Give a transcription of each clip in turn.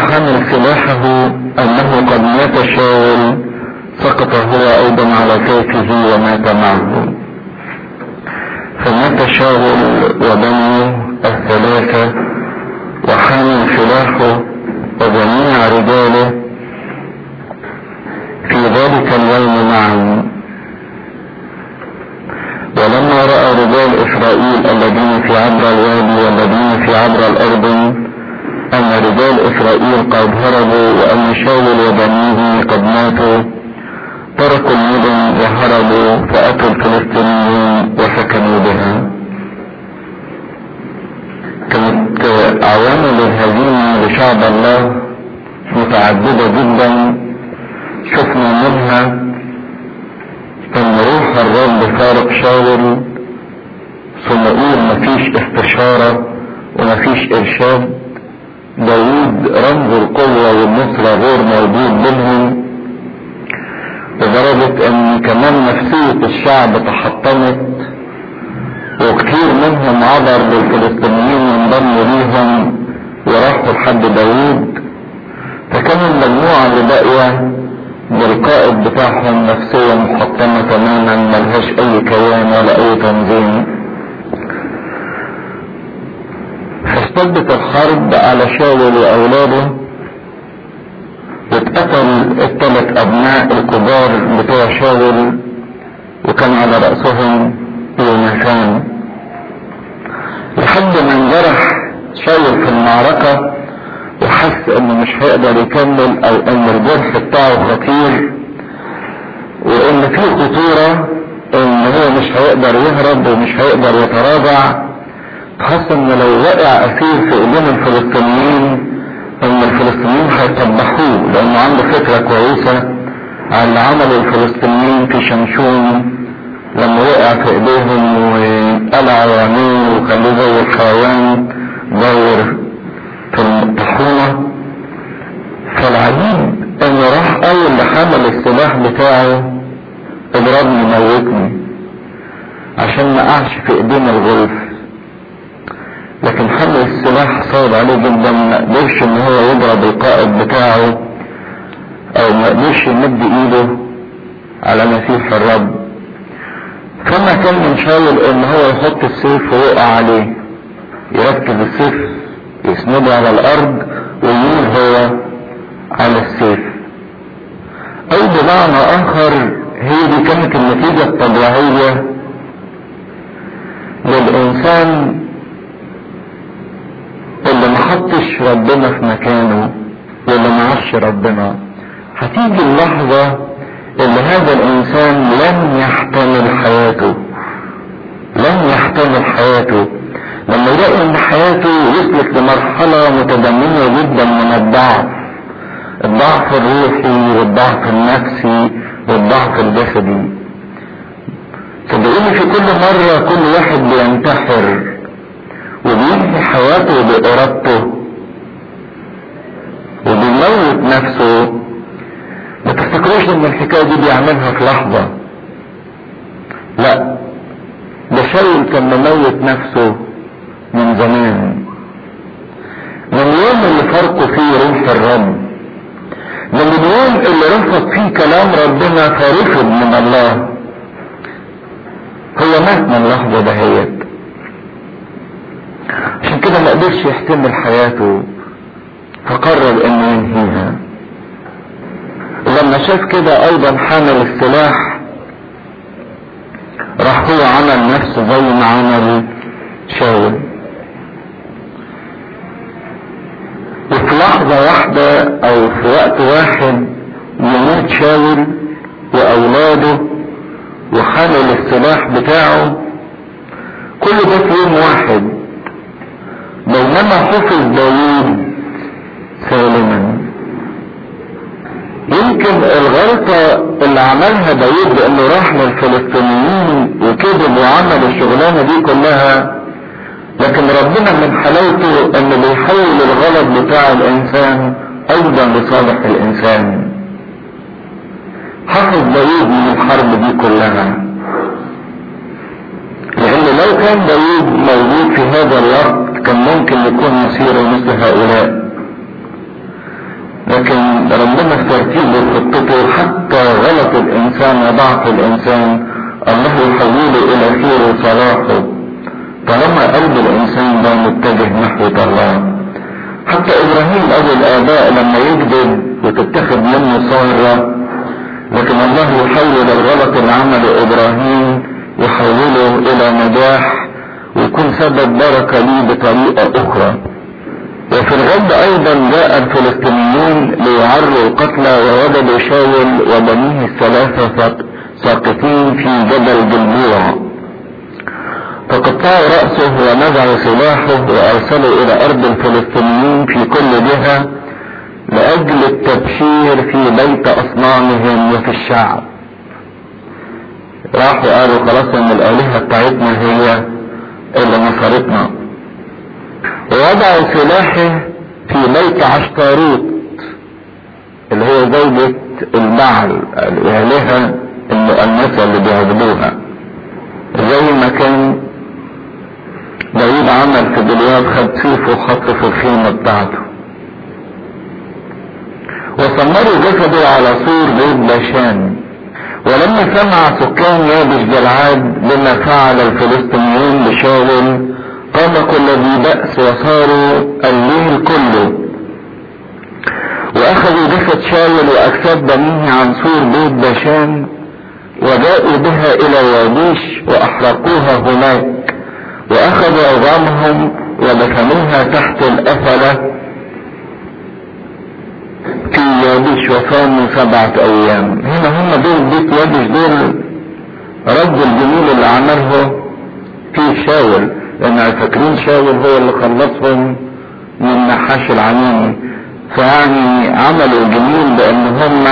حمل سلاحه انه قد مات شاول سقط هو ايضا على كيفه ومات معه فمات شاول وبنيه الثلاثة وحامل سلاحه وجميع رجاله في ذلك اليوم معا ولما رأى رجال إسرائيل الذين في عبر الوادي والذين في عبر الأرض أن رجال إسرائيل قد هربوا وأن شاول وبنيه قد ماتوا تركوا المدن وهربوا فأتوا الفلسطينيين وسكنوا بها كانت عوامل الهزيمة لشعب الله متعددة جدا شفنا منها ان روح الرب فارق شاول صموئيل مفيش استشارة ومفيش ارشاد داوود رمز القوة والنصرة غير موجود بينهم لدرجة ان كمان نفسية الشعب تحطمت وكثير منهم عبر للفلسطينيين وانضموا ليهم وراحوا لحد داوود فكان المجموعة اللي باقية بالقائد بتاعهم نفسيا محطمة تماما ملهاش اي كيان ولا اي تنظيم فاشتدت الحرب على شاول واولاده واتقتل الثلاث ابناء الكبار بتوع شاول وكان على رأسهم يوناثان لحد ما انجرح شاول في المعركة وحس انه مش هيقدر يكمل او ان الجرح بتاعه خطير وان في خطورة ان هو مش هيقدر يهرب ومش هيقدر يتراجع حس ان لو وقع اسير في ايدين الفلسطينيين ان الفلسطينيين هيطبحوه لانه عنده فكرة كويسة عن اللي عمله الفلسطينيين في شمشون لما وقع في ايديهم وقلعوا عينيه وخلوه زي الحيوان دور في الطحونة فالعجيب انه راح اول لحمل السلاح بتاعه اضربني موتني عشان ما قعش في ايدينا الغلف لكن حمل السلاح صعب عليه جدا ما قدرش ان هو يضرب القائد بتاعه او ما قدرش يمد ايده على مسيح الرب فما كان من شاول ان هو يحط السيف ويقع عليه يركز السيف يسنده على الارض ويميل هو على السيف او بمعنى اخر هي دي كانت النتيجة الطبيعية للانسان اللي ما حطش ربنا في مكانه واللي ما عرفش ربنا هتيجي اللحظة اللي هذا الانسان لن يحتمل حياته لن يحتمل حياته لما يلاقي ان حياته وصلت لمرحلة متدنية جدا من الضعف الضعف الروحي والضعف النفسي والضعف الجسدي صدقوني في كل مرة كل واحد بينتحر وبينهي حياته بإرادته وبيموت نفسه ما تفتكروش ان الحكاية دي بيعملها في لحظة لا ده شاول كان مموت نفسه من زمان من اليوم اللي فرقوا فيه روح الرب من اليوم اللي رفض فيه كلام ربنا فرفض من الله هو مات من اللحظة دهيت عشان كده ما قدرش يحتمل حياته فقرر انه ينهيها ولما شاف كده ايضا حامل السلاح راح هو عمل نفسه زي ما عمل شاول وفي لحظة واحدة او في وقت واحد يموت شاول واولاده وحامل السلاح بتاعه كل ده في يوم واحد بينما حفظ داوود سالما يمكن الغلطة اللي عملها داوود بانه راح للفلسطينيين وكذب وعمل الشغلانة دي كلها لكن ربنا من حلاوته انه بيحول الغلط بتاع الانسان ايضا لصالح الانسان حفظ داوود من الحرب دي كلها لان لو كان داوود موجود في هذا الوقت كان ممكن يكون مصيره مثل هؤلاء ترتيبه وخطته حتى غلط الانسان وضعف الانسان الله يحوله الى خير وصلاحه طالما قلب الانسان ده متجه نحو الله حتى ابراهيم ابو الاباء لما يكذب وتتخذ منه صارة لكن الله يحول الغلط اللي عمله ابراهيم يحوله الى نجاح ويكون سبب بركة ليه بطريقة اخرى وفي الغد ايضا جاء الفلسطينيون ليعروا القتلى ووجدوا شاول وبنيه الثلاثة ساقطين في جبل جلبوع فقطعوا رأسه ونزعوا سلاحه وارسلوا الى ارض الفلسطينيين في كل جهة لاجل التبشير في بيت اصنامهم وفي الشعب راحوا قالوا خلاص ان الالهة بتاعتنا هي اللي نصرتنا ووضعوا سلاحه في بيت عشتاروت اللي هي زوجة البعل الالهة المؤنثة اللي بيعبدوها زي ما كان داود عمل في جلياد خد سيفه وحطه في الخيمة بتاعته وسمروا جسده على سور بيت باشان ولما سمع سكان يابس جلعاد بما فعل الفلسطينيون بشاول قام كل ذي بأس وصاروا الليل كله واخذوا جسد شاول واجساد بنيه عن سور بيت باشان وجاءوا بها الى واديش واحرقوها هناك واخذوا عظامهم ودفنوها تحت الافلة في ياديش وصاموا سبعة ايام هنا هم دول بيت ياديش دول رد الجميل اللي عمله في شاول لان فاكرين شاول هو اللي خلصهم من نحاش العنين فيعني عملوا جميل بان هم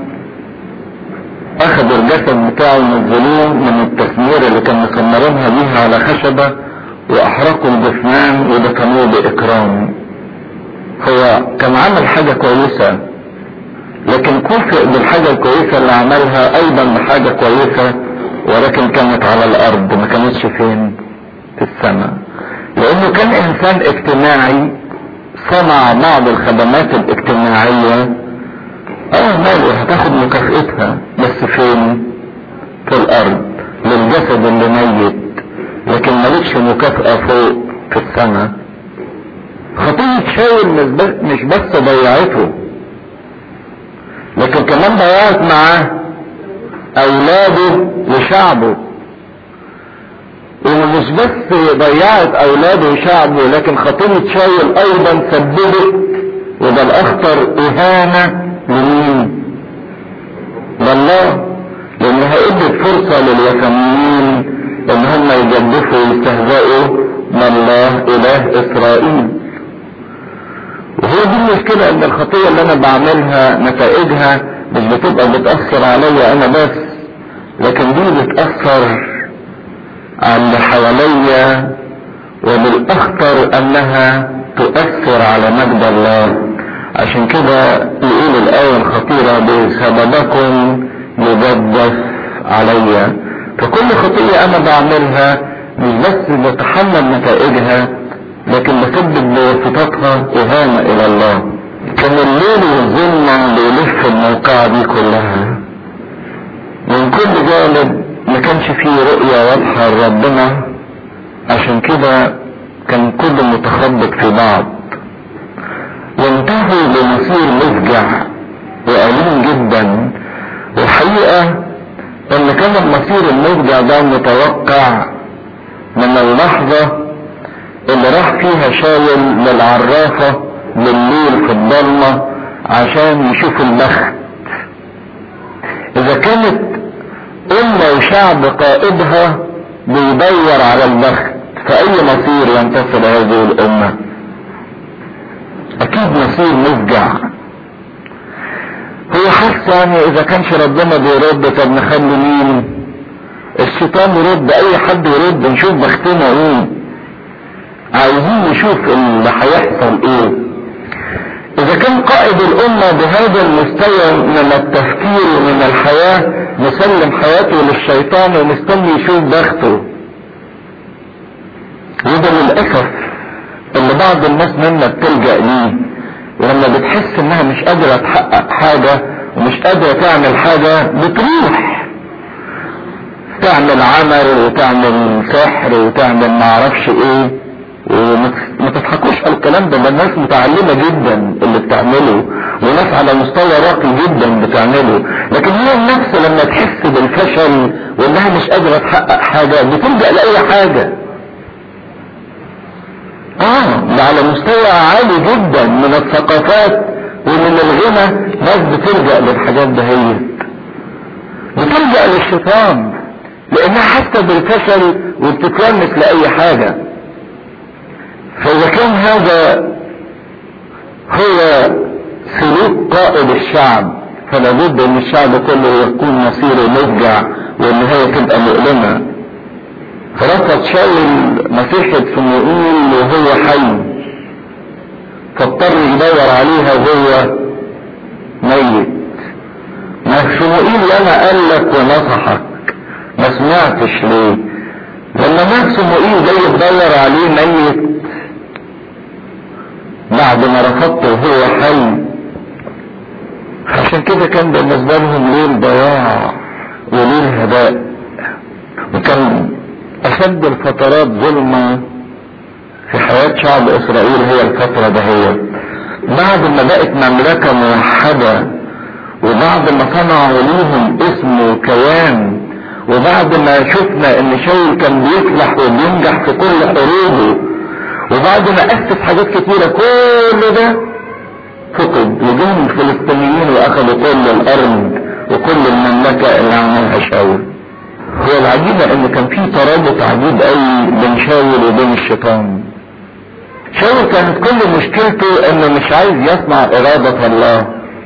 اخذوا الجسد بتاعه ونزلوه من التسمير اللي كانوا مسمرينها بيها على خشبة واحرقوا الجثمان ودفنوه باكرام هو كان عمل حاجة كويسة لكن كفئ بالحاجة الكويسة اللي عملها ايضا بحاجة كويسة ولكن كانت على الارض ما كانتش فين في السماء لانه كان انسان اجتماعي صنع بعض الخدمات الاجتماعية اه ماله هتاخد مكافئتها بس فين في الارض للجسد اللي ميت لكن مالكش مكافأة فوق في السماء خطية شاول مش بس ضيعته لكن كمان ضيعت معاه اولاده وشعبه ومش بس ضيعت اولاده وشعبه لكن خطية شاول ايضا سببت وده الاخطر اهانة لمين لله لانها ادت فرصة للوثنيين ان هم يجدفوا ويستهزئوا بالله اله اسرائيل وهو دي المشكلة ان الخطية اللي انا بعملها نتائجها مش بتبقى بتأثر عليا انا بس لكن دي بتأثر على اللي حواليا وبالاخطر انها تؤثر على مجد الله عشان كده يقول الآية الخطيرة بسببكم يجدف عليا فكل خطية انا بعملها مش بس بتحمل نتائجها لكن بسبب بواسطتها اهانة الى الله كان الليل والظلمة بيلف الموقعة دي كلها من كل جانب ما كانش فيه رؤية واضحة لربنا عشان كده كان كله متخبط في بعض وانتهوا بمصير مفجع وأليم جدا والحقيقة ان كان المصير المفجع ده متوقع من اللحظة اللي راح فيها شاول للعرافة بالليل في الضلمة عشان يشوف البخت اذا كانت امة وشعب قائدها بيدور على البخت فاي مصير ينتصر هذه الامة اكيد مصير مفجع هو حس يعني اذا كانش ربنا بيرد طب نخلي مين الشيطان يرد اي حد يرد نشوف بختنا ايه عايزين نشوف اللي هيحصل ايه اذا كان قائد الامة بهذا المستوى من التفكير ومن الحياة نسلم حياته للشيطان ونستني يشوف بخته وده للأسف اللي بعض الناس منا بتلجأ ليه ولما تحس انها مش قادرة تحقق حاجة ومش قادرة تعمل حاجة بتروح تعمل عمل وتعمل سحر وتعمل معرفش ايه وما تضحكوش على الكلام ده ده الناس متعلمة جدا اللي بتعمله وناس على مستوى راقي جدا بتعمله لكن هي النفس لما تحس بالفشل وانها مش قادرة تحقق حاجة بتلجأ لأي حاجة اه ده على مستوى عالي جدا من الثقافات ومن الغنى ناس بتلجأ للحاجات دهيت بتلجأ للشيطان لانها حاسة بالفشل وبتتلمس لأي حاجة فإذا كان هذا هو سلوك قائد الشعب فلا بد ان الشعب كله يكون مصيره مفجع والنهاية تبقى مؤلمة فرفض شاول مسيحة صموئيل وهو حي فاضطر يدور عليها وهو ميت ما صموئيل انا قال لك ونصحك ما سمعتش ليه لما مات صموئيل جاي تدور عليه ميت بعد ما رفضته وهو حي عشان كده كان بالنسبة لهم ليل ضياع وليل هباء وكان أشد الفترات ظلمة في حياة شعب إسرائيل هي الفترة دهيت بعد ما بقت مملكة موحدة وبعد ما صنعوا ليهم اسم وكيان وبعد ما شفنا ان شاول كان بيفلح وبينجح في كل حروبه وبعد ما اسس حاجات كتيرة كل ده فقد وجم الفلسطينيين واخذوا كل الارض وكل المملكة اللي عملها شاول هو العجيبة ان كان في ترابط عجيب قوي بين شاول وبين الشيطان شاول كانت كل مشكلته انه مش عايز يصنع ارادة الله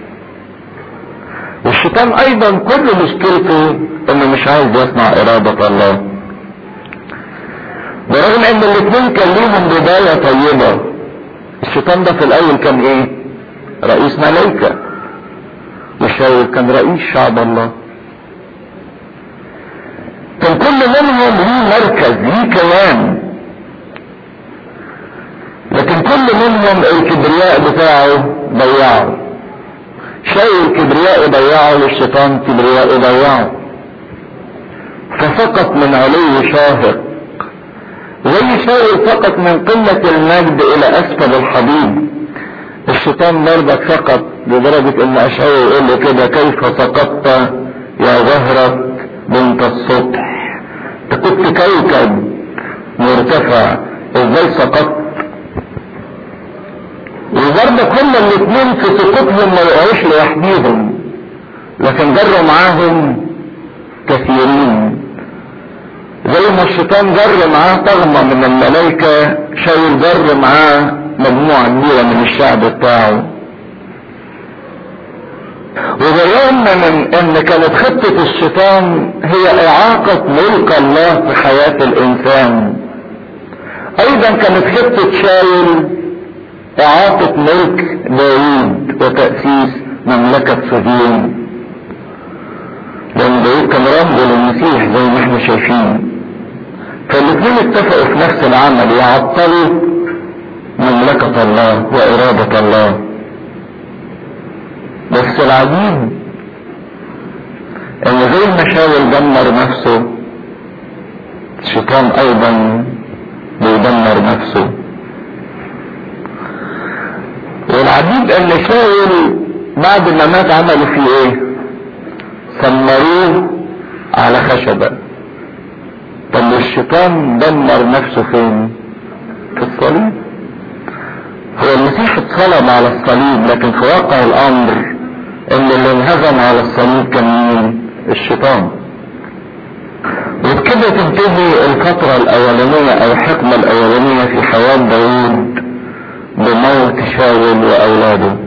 والشيطان ايضا كل مشكلته انه مش عايز يصنع ارادة الله برغم ان الاثنين كان ليهم بداية طيبة الشيطان ده في الاول كان ايه رئيس ملائكة وشاول كان رئيس شعب الله كان كل منهم ليه مركز ليه كيان لكن كل منهم الكبرياء بتاعه ضيعه شاول كبرياء ضيعه والشيطان كبرياء ضيعه فسقط من علو شاهق زي شاول سقط من قمة المجد الى اسفل الحضيض الشيطان برضك سقط لدرجة ان اشعياء يقول له كده كيف سقطت يا زهرة بنت السطح انت كنت كوكب مرتفع ازاي سقطت وبرضك هما الاثنين في سقوطهم ما يقعوش لوحديهم لكن جروا معاهم كثيرين زي ما الشيطان جر معاه طغمة من الملائكة شاول جر معاه مجموعة كبيرة من الشعب بتاعه وبالرغم من ان كانت خطة الشيطان هي اعاقة ملك الله في حياة الانسان ايضا كانت خطة شاول اعاقة ملك داوود وتأسيس مملكة صهيون لان داوود كان رمز للمسيح زي ما احنا شايفين فالاثنين اتفقوا في نفس العمل يعطلوا مملكة الله وإرادة الله بس العجيب ان زي ما شاول دمر نفسه الشيطان ايضا بيدمر نفسه والعجيب ان شاول بعد ما مات عملوا فيه ايه سمروه على خشبة طب الشيطان دمر نفسه فين في الصليب هو المسيح اتصلب على الصليب لكن في واقع الامر ان اللي انهزم على الصليب كان مين الشيطان وبكده تنتهي الفترة الاولانية او الحقبة الاولانية في حياة داوود بموت شاول واولاده